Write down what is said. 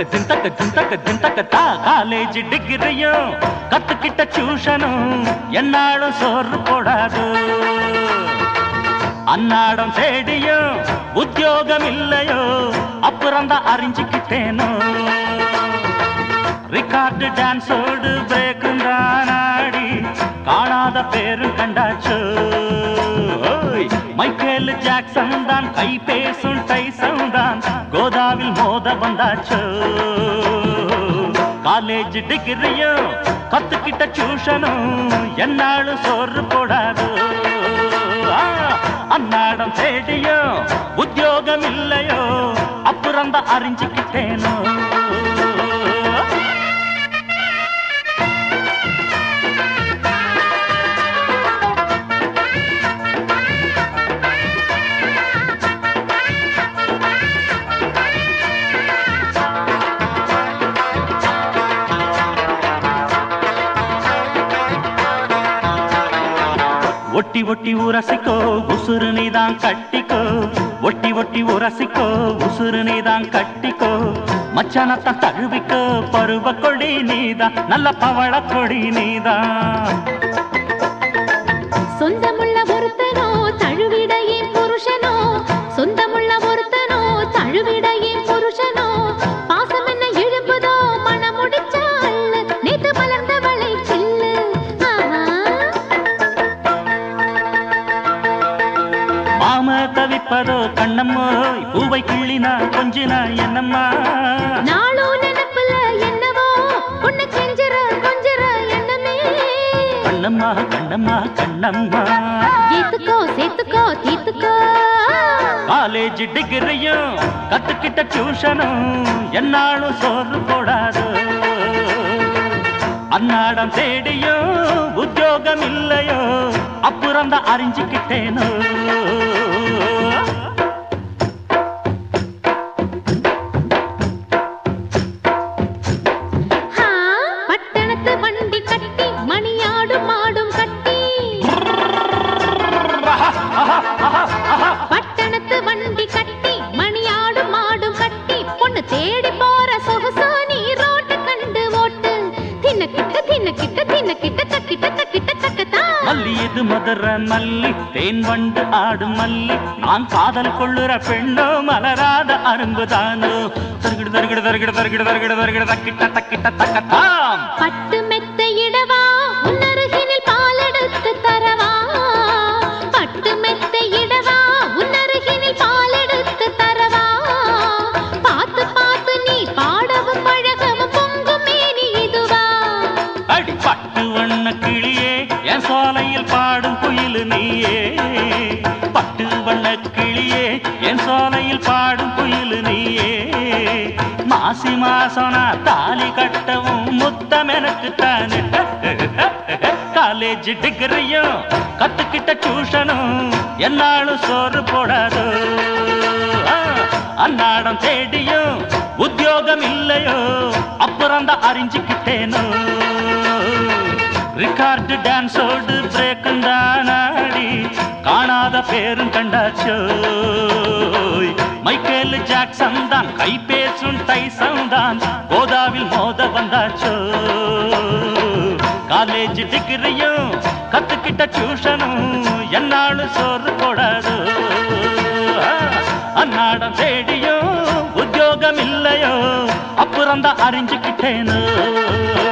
தின்தக்க தின்தக்க தின்தக்க தின்தக்க தா காலேஜ் டிகிரியும் கத்துக்கிட்ட டியூஷனும் என்னாலும் சோறு போடாது அன்னாடம் தேடியும் உத்தியோகம் இல்லையோ அப்புறம் தான் அறிஞ்சுக்கிட்டேனோ ரிகார்டு டான்ஸோடு பிரேக்கும் தானாடி காணாத பேரும் கண்டாச்சோ ஓய், மைக்கேல் ஜாக்சன் தான் கை பேசும் டைசன் தான் கோதாவில் மோத வந்தாச்சோ காலேஜ் டிகிரியும் கத்துக்கிட்ட டியூஷனும் என்னாலும் சோறு போடாது ஆ, அன்னாடம் தேடியும் உத்தியோகம் இல்லையோ அப்புறம் தான் அறிஞ்சுக்கிட்டேனோ ஒட்டி ஒட்டி உரசிக்கோ உசுறு நீதான் கட்டிக்கோ ஒட்டி ஒட்டி உரசிக்கோ உசுறு நீதான் கட்டிக்கோ மச்சானத்தான் தழுவிக்கோ பருவ கொடி நீதான் நல்ல பவள கொடி நீதான் சொந்தமுள்ள ஒருத்தனோ தழுவிட என் புருஷனோ சொந்தமுள்ள ஒருத்தனோ தழுவிட என் புருஷனோ பாசம் என்ன எழும்புதோ மனமுடிச்ச அள்ளு நேத்து மலர்ந்தவளை சில்லு ஆஹா மாம தவிப்பதோ கண்ணம்மோ பூவை கிள்ளினா கொஞ்சினா என்னம்மா நாளும் நினைப்புல என்னவோ உன்னை கெஞ்சுற கொஞ்சுற எண்ணமே கண்ணம்மா கண்ணம்மா கண்ணம்மா ஏத்துக்கோ சேர்த்துக்கோ தீத்துக்கோ காலேஜ் டிகிரியும் கத்துக்கிட்ட டியூஷனும் என்னாலும் சோறு போடாது அன்னாடம் தேடியும் உத்தியோகம் இல்லையோ அப்புறம் தான் அறிஞ்சுக்கிட்டேனோ ஹா, பட்டணத்து வண்டி கட்டி மணியாடும் மாடும் கட்டி பட்டணத்து வண்டி கட்டி மணியாடும் மாடும் கட்டி பொண்ணு தேடி போற சொகுசா நீ ரோட்டு கண்டு ஓட்டு தின்ன கிட்ட தின்ன கிட்ட தின்ன கிட்ட தக்கிட்ட தக்கிட்ட தக்கத்தா மல்லி இது மதுர மல்லி தேன் வண்டு ஆடும் மல்லி நான் காதல் கொள்ளுற பெண்ணோ மலராத அரும்புதானோ தருகிடு தருகிடு தருகிடு தருகிடு தருகிடு தருகிடு தக்கிட்ட தக்கிட்ட தக்கத்தாம் பட்டு மெத்த இடவா உன்னருகினில் பாலெடுத்து தரவா பட்டு மெத்த இடவா உன்னருகினில் பாலெடுத்து தரவா பார்த்து பார்த்து நீ பாடவும் பழகவும் பொங்கும் மேனி இதுவா அடி பட்டு வண்ண கிளியே என் சோலையில் பாடும் குயில் நீயே பட்டு வண்ண கிளியே என் சோலையில் பாடும் குயில் நீயே மாசி மாசம் நான் தாலி கட்டவும் முத்தம் எனக்கு தானே காலேஜ் டிகிரியும் கத்துக்கிட்ட டியூஷனும் என்னாலும் சோறு போடாதோ ஆ, அன்னாடம் தேடியும் உத்தியோகம் இல்லையோ அப்புறம் தான் அறிஞ்சுக்கிட்டேனோ ரிகார்டு டான்ஸோடு பிரேக்கும் தானாடி காணாத பேரும் கண்டாச்சோ மைக்கேல் ஜாக்சன் தான் கை பேசும் டைசன் தான் கோதாவில் மோத வந்தாச்சோ காலேஜ் டிகிரியும் கத்துக்கிட்ட டியூஷனும் என்னாலும் சோறு போடாது அன்னாடம் தேடியும் உத்தியோகம் இல்லையோ அப்புறம் தான் அறிஞ்சுக்கிட்டேனோ